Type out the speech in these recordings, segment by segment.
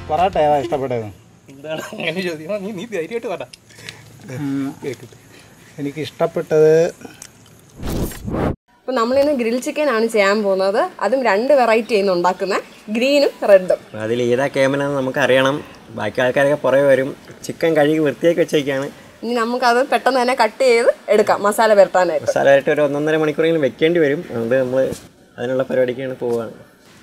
പൊറാട്ട ഏതാ ഇഷ്ടപ്പെട്ടത് എന്താണ് അങ്ങനെ ചോദിക്കണം നീ നീ ധൈര്യമായിട്ട് പറ കേൾക്കട്ടെ എനിക്ക് ഇഷ്ടപ്പെട്ടത് അപ്പോൾ നമ്മളിന്ന് ഗ്രിൽ ചിക്കൻ ആണ് ചെയ്യാൻ പോകുന്നത് അതും രണ്ട് വെറൈറ്റി ആയിരുന്നു ഉണ്ടാക്കുന്നത് ഗ്രീനും റെഡും അതിൽ ഏതാ ക്യാമറ നമുക്ക് അറിയണം ബാക്കി ആൾക്കാരൊക്കെ പുറകെ വരും ചിക്കൻ കഴുകി വൃത്തിയാക്കി വെച്ചേക്കാണ് ഇനി നമുക്കത് പെട്ടെന്ന് തന്നെ കട്ട് ചെയ്ത് എടുക്കാം മസാല പുരട്ടാനായിട്ട് മസാലയായിട്ട് ഒരു ഒന്നൊന്നര മണിക്കൂറെങ്കിലും വെക്കേണ്ടി വരും അതുകൊണ്ട് നമ്മൾ അതിനുള്ള പരിപാടിക്കാണ് പോവുകയാണ്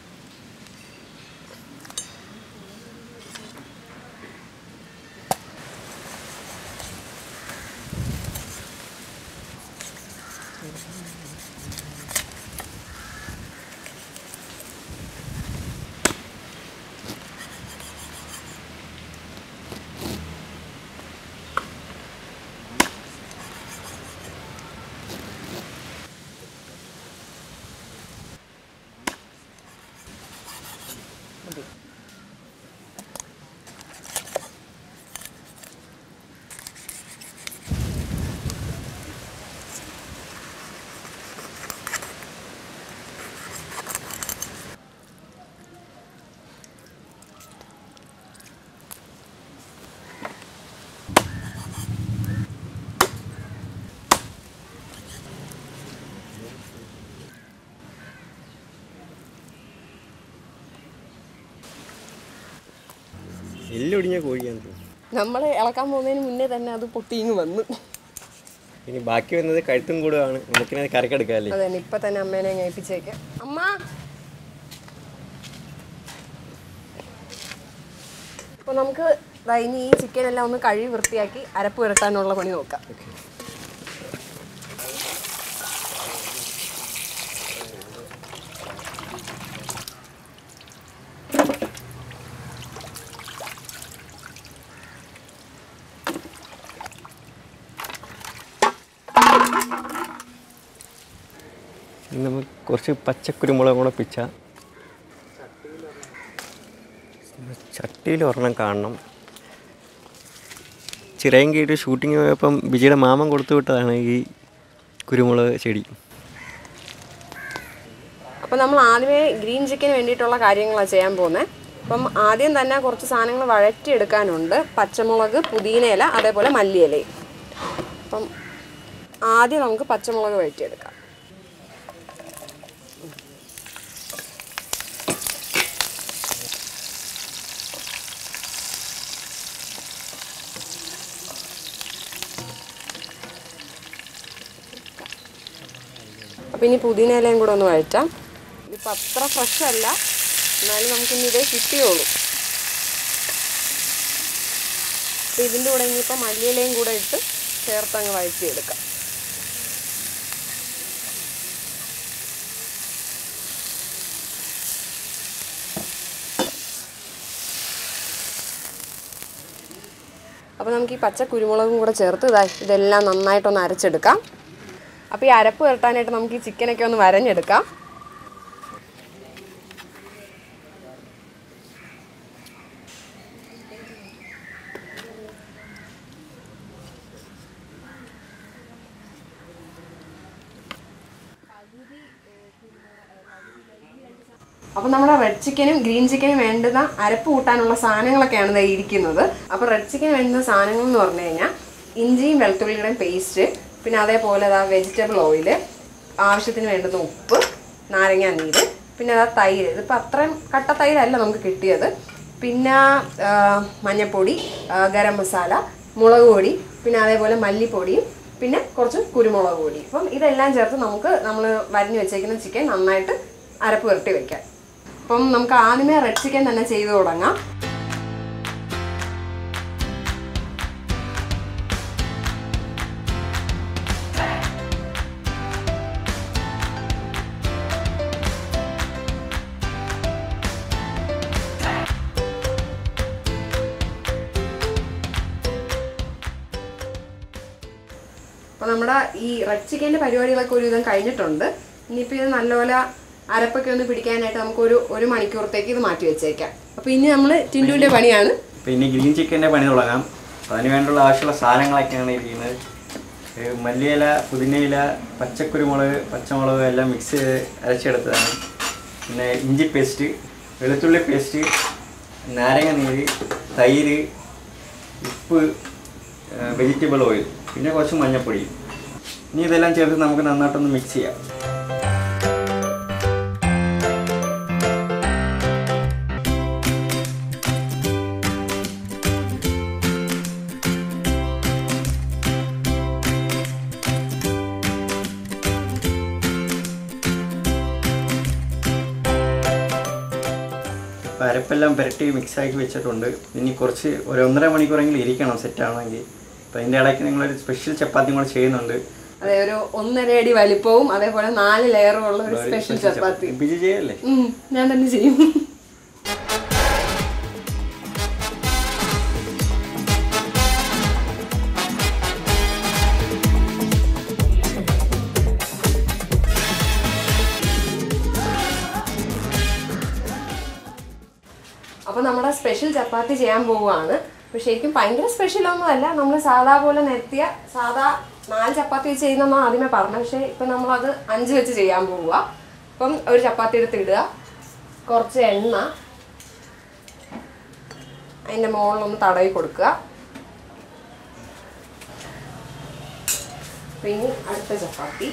എല്ലൊടിഞ്ഞ കോഴിയാണ് ഇത്. നമ്മൾ ഇളക്കാൻ പോകുന്നതിന് മുന്നേ തന്നെ അത് പൊട്ടിയിങ് വന്നു ഇനി ബാക്കി വന്നത് കഴുത്തും കൂടുകയാണ് നമുക്കിനെ കരക്കെടുക്കാമല്ലേ അതെ ഇപ്പൊ തന്നെ അമ്മേനെ ഏൽപ്പിച്ചേക്കാം അമ്മ അപ്പോൾ നമുക്ക് ദാ ഇനി ഈ ചിക്കൻ എല്ലാം ഒന്ന് കഴുകി വൃത്തിയാക്കി അരപ്പ് പുരട്ടാനുള്ള പണി നോക്കാം ഇനി നമ്മൾ കുറച്ച് പച്ചക്കുരുമുളകും കൂടെ പിച്ച ചട്ടിയിൽ ഒരെണ്ണം കാണണം ചിറയൻകീഴ് ഷൂട്ടിങ് പോയപ്പം ബിജിയുടെ മാമൻ കൊടുത്തു വിട്ടതാണ് ഈ കുരുമുളക് ചെടി അപ്പോൾ നമ്മൾ ആദ്യമേ ഗ്രീൻ ചിക്കന് വേണ്ടിയിട്ടുള്ള കാര്യങ്ങളാണ് ചെയ്യാൻ പോകുന്നത് അപ്പം ആദ്യം തന്നെ കുറച്ച് സാധനങ്ങൾ വഴറ്റിയെടുക്കാനുണ്ട് പച്ചമുളക് പുതിനയില അതേപോലെ മല്ലിയിലയും അപ്പം ആദ്യം നമുക്ക് പച്ചമുളക് വഴറ്റിയെടുക്കാം അപ്പം ഇനി പുതിനയിലയും കൂടെ ഒന്ന് വഴറ്റാം ഇതിപ്പോൾ അത്ര ഫ്രഷ് അല്ല എന്നാലും നമുക്കിനി ഇതേ കിട്ടിയുള്ളൂ അപ്പം ഇതിൻ്റെ കൂടെ ഇനിയിപ്പോൾ മല്ലിയിലയും കൂടെ ഇട്ട് ചേർത്ത് അങ്ങ് വഴറ്റിയെടുക്കാം അപ്പോൾ നമുക്ക് ഈ പച്ച കുരുമുളകും കൂടെ ചേർത്ത് ഇതാ ഇതെല്ലാം നന്നായിട്ടൊന്ന് അരച്ചെടുക്കാം അപ്പോൾ ഈ അരപ്പ് പുരട്ടാനായിട്ട് നമുക്ക് ഈ ചിക്കനൊക്കെ ഒന്ന് വരഞ്ഞെടുക്കാം അപ്പോൾ നമ്മുടെ റെഡ് ചിക്കനും ഗ്രീൻ ചിക്കനും വേണ്ടുന്ന അരപ്പ് കൂട്ടാനുള്ള സാധനങ്ങളൊക്കെയാണ് ദേ ഇരിക്കുന്നത് അപ്പോൾ റെഡ് ചിക്കൻ വേണ്ടുന്ന സാധനങ്ങൾ എന്ന് പറഞ്ഞു കഴിഞ്ഞാൽ ഇഞ്ചിയും വെളുത്തുള്ളിയുടെയും പേസ്റ്റ് പിന്നെ അതേപോലെ അതാ വെജിറ്റബിൾ ഓയിൽ ആവശ്യത്തിന് വേണ്ടുന്ന ഉപ്പ് നാരങ്ങ നീര് പിന്നെ അതാ തൈര് ഇതിപ്പോൾ അത്രയും കട്ട തൈരല്ല നമുക്ക് കിട്ടിയത് പിന്നെ ആ, മഞ്ഞൾപ്പൊടി ആ, ഗരം മസാല മുളക് പൊടി പിന്നെ അതേപോലെ മല്ലിപ്പൊടിയും പിന്നെ കുറച്ച് കുരുമുളക് പൊടി അപ്പം ഇതെല്ലാം ചേർത്ത് നമുക്ക് നമ്മൾ വരിഞ്ഞ് വെച്ചേക്കുന്ന ചിക്കൻ നന്നായിട്ട് അരപ്പ് പുരട്ടി വെക്കാം അപ്പം നമുക്ക് ആദ്യമേ റെഡ് ചിക്കൻ തന്നെ ചെയ്തു തുടങ്ങാം അപ്പോൾ നമ്മുടെ ഈ റെഡ് ചിക്കൻ്റെ പരിപാടികളൊക്കെ ഒരുവിധം കഴിഞ്ഞിട്ടുണ്ട് ഇനിയിപ്പോൾ ഇത് നല്ലപോലെ അരപ്പൊക്കെ ഒന്ന് പിടിക്കാനായിട്ട് നമുക്കൊരു ഒരു മണിക്കൂറത്തേക്ക് ഇത് മാറ്റി വെച്ചേക്കാം അപ്പോൾ ഇനി നമ്മൾ ടിൻഡുവിൻ്റെ പണിയാണ് പിന്നെ ഗ്രീൻ ചിക്കൻ്റെ പണി തുടങ്ങാം അതിന് വേണ്ടുള്ള ആവശ്യമുള്ള സാധനങ്ങളൊക്കെയാണ് ഇരിക്കുന്നത് ഏ, മല്ലിയില പുതിനയില പച്ചക്കുരുമുളക് പച്ചമുളക് എല്ലാം മിക്സ് ചെയ്ത് അരച്ചെടുത്തതാണ് പിന്നെ ഇഞ്ചി പേസ്റ്റ് വെളുത്തുള്ളി പേസ്റ്റ് നാരങ്ങ നീര് തൈര് ഉപ്പ് വെജിറ്റബിൾ ഓയിൽ പിന്നെ കുറച്ച് മഞ്ഞൾപ്പൊടി ഇനി ഇതെല്ലാം ചേർത്ത് നമുക്ക് നന്നായിട്ടൊന്ന് മിക്സ് ചെയ്യാം ഇപ്പം അരപ്പെല്ലാം പുരട്ടി മിക്സാക്കി വെച്ചിട്ടുണ്ട് ഇനി കുറച്ച് ഒരു ഒന്നര മണിക്കൂറെങ്കിലും ഇരിക്കണം സെറ്റ് ആവണമെങ്കിൽ അപ്പം അതിൻ്റെ ഇടയ്ക്ക് നിങ്ങളൊരു സ്പെഷ്യൽ ചപ്പാത്തി കൂടെ ചെയ്യുന്നുണ്ട് അതെ ഒരു ഒന്നര അടി വലിപ്പവും അതേപോലെ നാല് ലെയറും ഉള്ള ഒരു സ്പെഷ്യൽ ചപ്പാത്തി ബിജി ചെയ്യല്ലേ ഉം, ഞാൻ തന്നെ ചെയ്യും അപ്പോൾ നമ്മുടെ സ്പെഷ്യൽ ചപ്പാത്തി ചെയ്യാൻ പോവുകയാണ് അപ്പോൾ ശരിക്കും ഭയങ്കര സ്പെഷ്യലൊന്നും അല്ല നമ്മൾ സാധാ പോലെ നിരത്തിയ സാധാ നാല് ചപ്പാത്തി വെച്ച് ചെയ്യുന്നതാണ് ആദ്യമേ പറഞ്ഞത് പക്ഷേ ഇപ്പം നമ്മളത് അഞ്ച് വെച്ച് ചെയ്യാൻ പോവുക അപ്പം ഒരു ചപ്പാത്തി എടുത്ത് ഇടുക കുറച്ച് എണ്ണ അതിൻ്റെ മുകളിലൊന്ന് തടവി കൊടുക്കുക പിന്നെ അടുത്ത ചപ്പാത്തി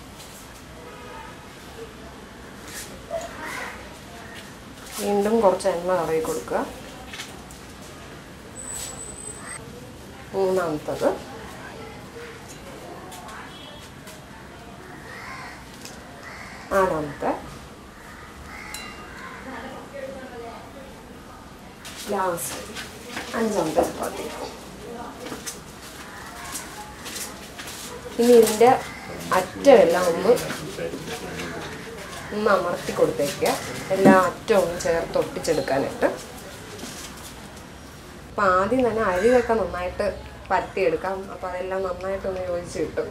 വീണ്ടും കുറച്ച് എണ്ണ തടവി കൊടുക്കുക മൂന്നാമത്തത് നാലാമത്തെ ലാസ്റ്റ് അഞ്ചാമത്തെ ചപ്പാത്തി ഇനി ഇതിൻ്റെ അറ്റമെല്ലാം ഒന്ന് ഒന്ന് അമർത്തി കൊടുത്തേക്കുക എല്ലാ അറ്റവും ഒന്ന് ചേർത്ത് ഒട്ടിച്ചെടുക്കാനായിട്ട് അപ്പം ആദ്യം തന്നെ അരിയൊക്കെ നന്നായിട്ട് പരത്തിയെടുക്കാം അപ്പോൾ അതെല്ലാം നന്നായിട്ടൊന്ന് യോജിച്ച് കിട്ടും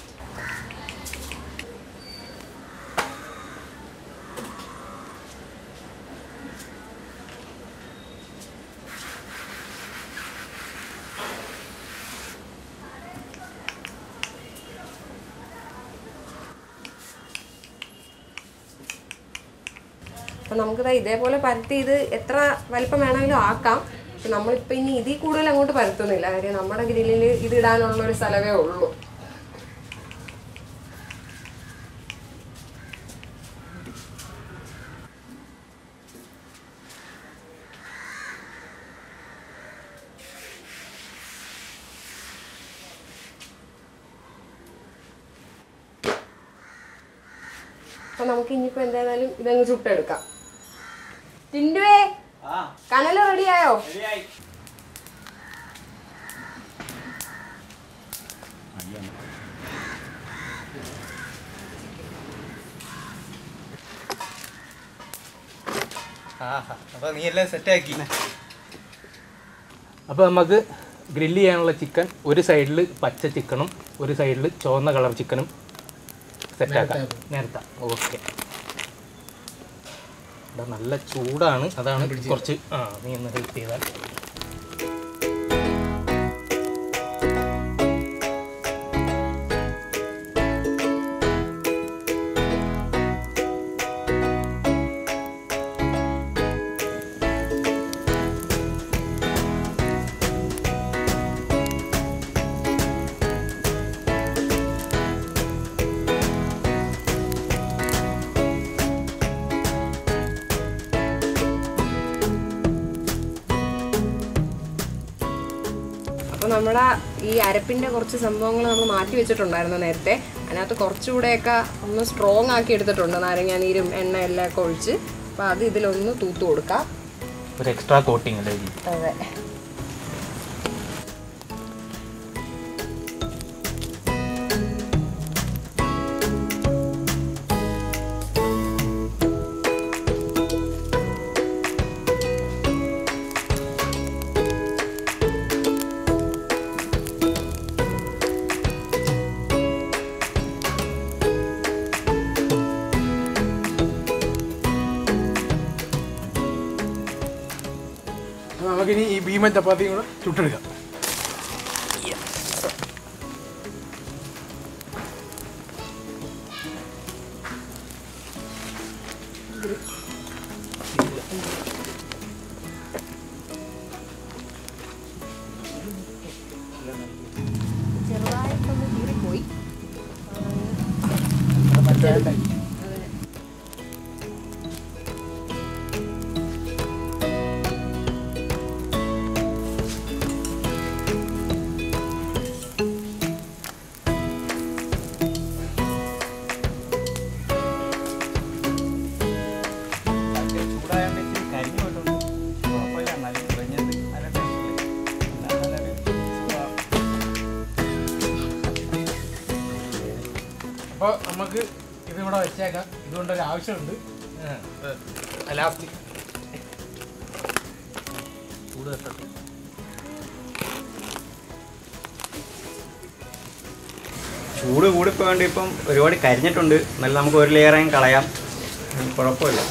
അപ്പം നമുക്കിത് ഇതേപോലെ പരത്തി ഇത് എത്ര വലിപ്പം വേണമെങ്കിലും ആക്കാം പക്ഷെ നമ്മളിപ്പോൾ ഇനി ഇതിൽ കൂടുതൽ അങ്ങോട്ട് പരത്തുന്നില്ല കാര്യം നമ്മുടെ ഗ്രില്ലിൽ ഇത് ഇടാനുള്ള ഒരു സ്ഥലമേ ഉള്ളൂ അപ്പം നമുക്ക് ഇനിയിപ്പോൾ എന്തായാലും ഇതങ്ങ് ചുട്ടെടുക്കാം ടിൻഡുവേ കനല് റെഡിയായോ ആഹാ അപ്പോൾ നീ എല്ലാം സെറ്റാക്കി അപ്പോൾ നമുക്ക് ഗ്രില്ല് ചെയ്യാനുള്ള ചിക്കൻ ഒരു സൈഡിൽ പച്ച ചിക്കനും ഒരു സൈഡിൽ ചുവന്ന കളർ ചിക്കനും സെറ്റാക്കാം നേരത്തെ ഓക്കെ ഇവിടെ നല്ല ചൂടാണ് അതാണ് കുറച്ച് ആ നീ ഒന്ന് ഹെൽപ്പ് ചെയ്താൽ അപ്പോൾ നമ്മുടെ ഈ അരപ്പിൻ്റെ കുറച്ച് സംഭവങ്ങൾ നമ്മൾ മാറ്റി വെച്ചിട്ടുണ്ടായിരുന്നു നേരത്തെ അതിനകത്ത് കുറച്ചുകൂടെയൊക്കെ ഒന്ന് സ്ട്രോങ് ആക്കി എടുത്തിട്ടുണ്ട് നാരങ്ങാനീരും എണ്ണ എല്ലാം ഒക്കെ ഒഴിച്ച് അപ്പോൾ അത് ഇതിലൊന്ന് തൂത്ത് കൊടുക്കാം ഒരു എക്സ്ട്രാ കോട്ടിങ് അല്ലേ ഇത്? അതെ അപ്പോൾ നമുക്കിനി ഈ ഭീമൻ ചപ്പാത്തിയും കൂടെ ചുട്ടെടുക്കാം വേണ്ട ചൂടായോണ്ട് ഇച്ചിരി കരിഞ്ഞു പോയിട്ടുണ്ട് കുഴപ്പമില്ല നല്ല കുഴഞ്ഞത് നല്ല ടേസ്റ്റ് നല്ലൊരു സുഖമാണ് അപ്പോൾ നമുക്ക് ഇത് ഇവിടെ വെച്ചേക്കാം ഇതുകൊണ്ടൊരു ആവശ്യമുണ്ട് ലാസ്റ്റ് ചൂട് തട്ടട്ടെ ചൂട് കൂടിപ്പോയോണ്ട് ഇപ്പം ഒരുപാട് കരിഞ്ഞിട്ടുണ്ട് എന്നാലും നമുക്ക് ഒരു ലെയറായും കളയാം കുഴപ്പമില്ല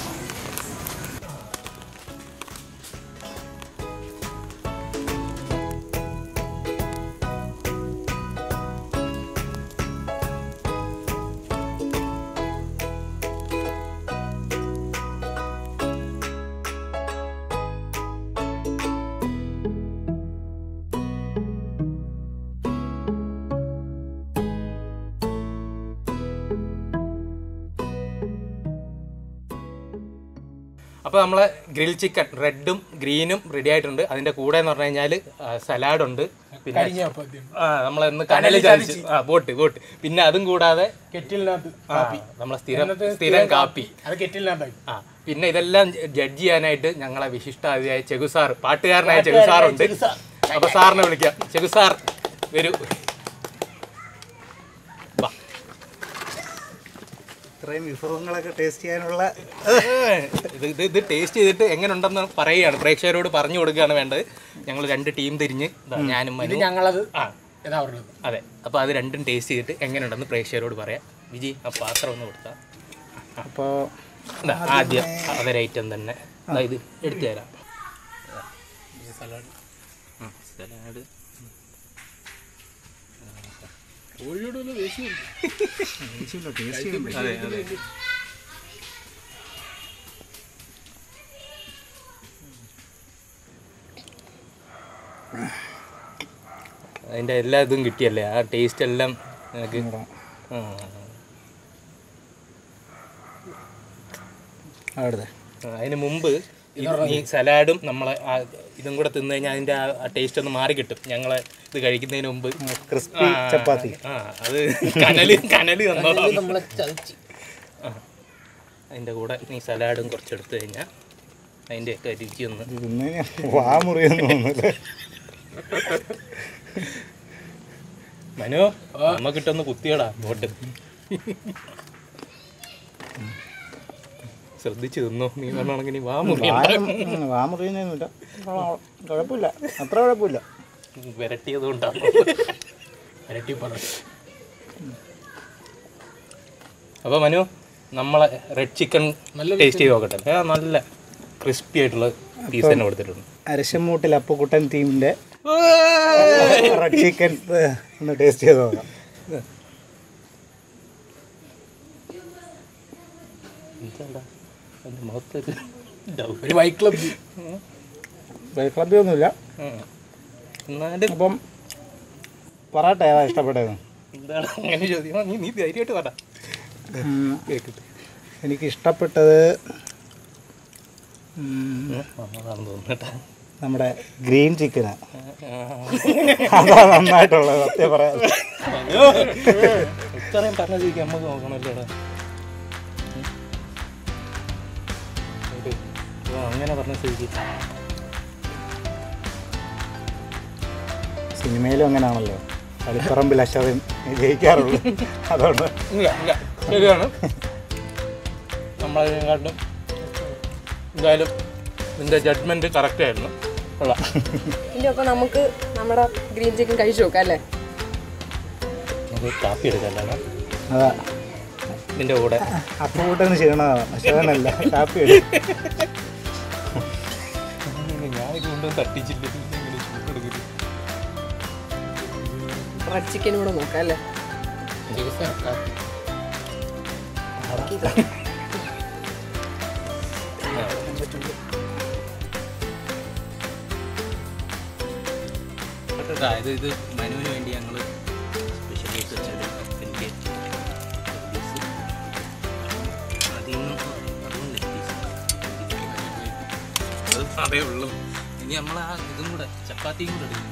അപ്പോൾ നമ്മളെ ഗ്രിൽ ചിക്കൻ റെഡും ഗ്രീനും റെഡി ആയിട്ടുണ്ട് അതിന്റെ കൂടെ എന്ന് പറഞ്ഞു കഴിഞ്ഞാൽ സലാഡ് ഉണ്ട് പിന്നെ കരിഞ്ഞ അപ്പദ്യം ആ നമ്മളന്ന് കനലിൽ ചതിച്ച് ആ ബോട്ട് ബോട്ട് പിന്നെ അതും കൂടാതെ കെറ്റിലിനകത്ത് ആ, നമ്മളെ സ്ഥിരം ഇന്നത്തെ സ്ഥിരം കാപ്പി അത് കെറ്റിലിനകത്തായി ആ പിന്നെ ഇതെല്ലാം ജഡ്ജ് ചെയ്യാനായിട്ട് ഞങ്ങളെ വിശിഷ്ടാതിയായ ചെഗു സാർ പാട്ടുകാരനായ ചെഗു സാറുണ്ട് അപ്പൊ സാറിനെ വിളിക്കാം ചെഗു സാർ വരൂ വാ. ഇത്രയും വിഭവങ്ങളൊക്കെ ടേസ്റ്റ് ചെയ്യാനുള്ള ഇത് ഇത് ഇത് ടേസ്റ്റ് ചെയ്തിട്ട് എങ്ങനെ ഉണ്ടെന്ന് പറയുകയാണ് പ്രേക്ഷകരോട് പറഞ്ഞു കൊടുക്കുകയാണ് വേണ്ടത് ഞങ്ങൾ രണ്ട് ടീം തിരിഞ്ഞ് ദാ ഞാനും ഇത് മനു ഞങ്ങളത് ആ ഏതാ പറഞ്ഞത് അതെ അപ്പോൾ അത് രണ്ടും ടേസ്റ്റ് ചെയ്തിട്ട് എങ്ങനെയുണ്ടെന്ന് പ്രേക്ഷകരോട് പറയാം വിജി ആ പാത്രം ഒന്ന് കൊടുത്താൽ അപ്പോൾ ദാ, ആദ്യം അവരെ ഐറ്റം തന്നെ ദാ ഇത് എടുത്തു തരാം ഉം, സലാഡ് കോഴിയോടുള്ള ദേഷ്യമുണ്ട് അതെ അതെ അതിൻ്റെ എല്ലാ ഇതും കിട്ടിയല്ലേ ആ ടേസ്റ്റ് എല്ലാം നിനക്ക് ആ. അവിടുത്തെ ആ, അതിന് മുമ്പ് ഇത് ഈ സലാഡും നമ്മളെ ആ ഇതും കൂടെ തിന്നു കഴിഞ്ഞാൽ അതിൻ്റെ ആ ടേസ്റ്റ് ഒന്ന് മാറി കിട്ടും ഞങ്ങളെ ഇത് കഴിക്കുന്നതിന് മുമ്പ് ക്രിസ്പി ആ, ചപ്പാത്തി ആ അത് കനല് കനല് തന്നോളാം നമ്മളെ ചതിച്ച് അതിൻ്റെ കൂടെ നീ സലാഡും കുറച്ച് എടുത്തു കഴിഞ്ഞാൽ അതിൻ്റെയൊക്കെ രുചി ഒന്ന് ഇന്ന് വാ മുറിയൊന്നും തോന്നുന്നില്ല മനു നമുക്കിട്ടൊന്ന് കുത്തിയടാ ബോട്ട് ശ്രദ്ധിച്ചു തിന്നോ നീ പറഞ്ഞാണെങ്കിൽ നീ വാ മുറി വാ- വാ മുറിയുന്നൊന്നുമില്ല കുഴപ്പമില്ല അത്ര കുഴപ്പമില്ല വിരട്ടിയത് കൊണ്ടാണ് ഇരട്ടി പറഞ്ഞു അപ്പോൾ മനു നമ്മളെ റെഡ് ചിക്കൻ നല്ല ടേസ്റ്റ് ചെയ്ത് നോക്കട്ടെ ആ, നല്ല ക്രിസ്പി ആയിട്ടുള്ള പീസ് തന്നെ കൊടുത്തിട്ടുണ്ട് അരശമ്മൂട്ടിൽ അപ്പുക്കുട്ടൻ ടീമിൻ്റെ റെഡ് ചിക്കൻ ഒന്ന് ടേസ്റ്റ് ചെയ്ത് നോക്കാം എന്താടാ അതിൻ്റെ മുഖത്തൊരു doubt. ഒരു വൈറ്റ് ക്ലബ് ക്ലബി ഒന്നുമില്ല ഉം. എന്നാലും അപ്പം പറയട്ടെ ഏതാ ഇഷ്ടപ്പെട്ടത് എന്താണ് അങ്ങനെ ചോദ്യം നീ നീ ധൈര്യമായിട്ട് പറ ഉം, കേൾക്കട്ടെ എനിക്ക് ഇഷ്ടപ്പെട്ടത് ഉം, അതാണെന്ന് തോന്നുന്നു നമ്മുടെ ഗ്രീൻ ചിക്കനാ അതാ നന്നായിട്ടുള്ളത് സത്യം പറയാം ഇത്രയും പറഞ്ഞ ചോദിക്കാം നമുക്ക് നോക്കണല്ലോടാ ഒരു ഓ, അങ്ങനെ പറഞ്ഞ സ്ഥിതിക്ക് സിനിമയിലും അങ്ങനെയാണല്ലോ കളിപ്പറമ്പിൽ അശ്വതൻ ജയിക്കാറുള്ളൂ അതുകൊണ്ട് ഇല്ല ഇല്ല ശരിയാണ് നമ്മളതിനെക്കാട്ടും എന്തായാലും നിന്റെ ജഡ്ജ്മെന്റ് കറക്റ്റ് ആയിരുന്നു കൊള്ളാം ഇനി അപ്പോൾ നമുക്ക് നമ്മുടെ ഗ്രീൻ ചിക്കൻ കഴിച്ചു നോക്കാം അല്ലേ നമുക്ക് കാപ്പി എടുക്കാമല്ലോ അതാ നിന്റെ കൂടെ അപ്പുകൂട്ടന് ചെയ്യണതാണ് അശ്വതനല്ല കാപ്പി എടുക്കും ഞാൻ ഇതുകൊണ്ടും തട്ടിച്ചില്ല ഇങ്ങനെ ചൂടെടുക്കരുത് റെഡ് ചിക്കൻ കൂടെ നോക്കാം അല്ലേ ഇത് ഇത് മനുവിന് വേണ്ടി ഞങ്ങൾ സ്പെഷ്യലായിട്ട് വെച്ചൊരു എനിക്ക് അതേ ഉള്ളൂ ഇനി നമ്മൾ ആ ഇതും കൂടെ ചപ്പാത്തിയും കൂടെ എടുക്കും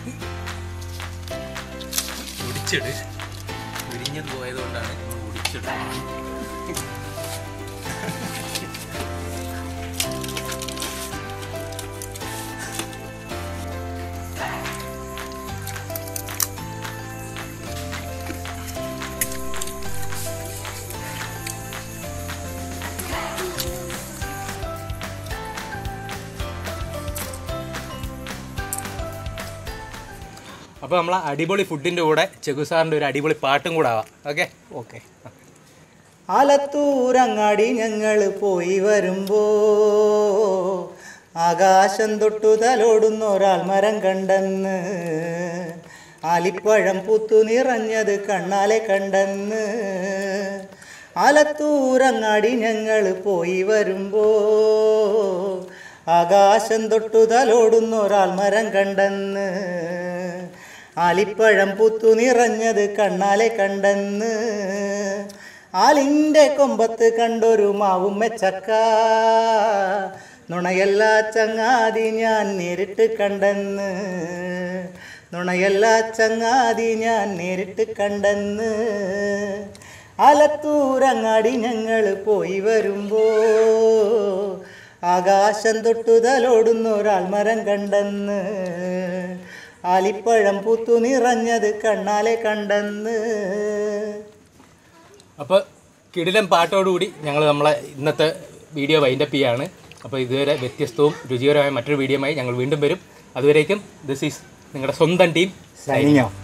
ഒടിച്ചിട് ഉരിഞ്ഞത് പോയതുകൊണ്ടാണ് നമ്മൾ ഒടിച്ചിടുന്നത് അപ്പോൾ നമ്മൾ അടിപൊളി ഫുഡിൻ്റെ കൂടെ ചെകുസാറിൻ്റെ ഒരു അടിപൊളി പാട്ടും കൂടെ ആവാം ഓക്കെ ഓക്കെ ആലത്തൂരങ്ങാടി ഞങ്ങൾ പോയി വരുമ്പോ ആകാശം തൊട്ടു തലോടുന്ന ഒരാൾ മരം കണ്ടെന്ന് ആലിപ്പഴം പുത്തു നിറഞ്ഞത് കണ്ണാലെ കണ്ടെന്ന് ആലത്തൂരങ്ങാടി ഞങ്ങൾ പോയി വരുമ്പോ ആകാശം തൊട്ടു തലോടുന്ന ഒരാൾ മരം കണ്ടെന്ന് ആലിപ്പഴം പുത്തു നിറഞ്ഞത് കണ്ണാലെ കണ്ടെന്ന് ആലിൻ്റെ കൊമ്പത്ത് കണ്ടൊരു മാവും മെച്ചക്ക നുണയല്ല ചങ്ങാതി ഞാൻ നേരിട്ട് കണ്ടെന്ന് നുണയല്ല ചങ്ങാതി ഞാൻ നേരിട്ട് കണ്ടെന്ന് ആലത്തൂരങ്ങാടി ഞങ്ങൾ പോയി വരുമ്പോ ആകാശം തൊട്ടു തലോടുന്ന ഒരാൾ മരം കണ്ടെന്ന് ആലിപ്പഴം പുത്തു നിറഞ്ഞത് കണ്ണാലെ കണ്ടെന്ന് അപ്പോൾ കിടിലൻ പാട്ടോടുകൂടി ഞങ്ങൾ നമ്മളെ ഇന്നത്തെ വീഡിയോ വൈൻഡപ്പ് ചെയ്യാണ് അപ്പോൾ ഇതുവരെ വ്യത്യസ്തവും രുചികരമായ മറ്റൊരു വീഡിയോയുമായി ഞങ്ങൾ വീണ്ടും വരും അതുവരേക്കും ദിസ് ഈസ് നിങ്ങളുടെ സ്വന്തം ടീം സൈനിങ് ഓഫ്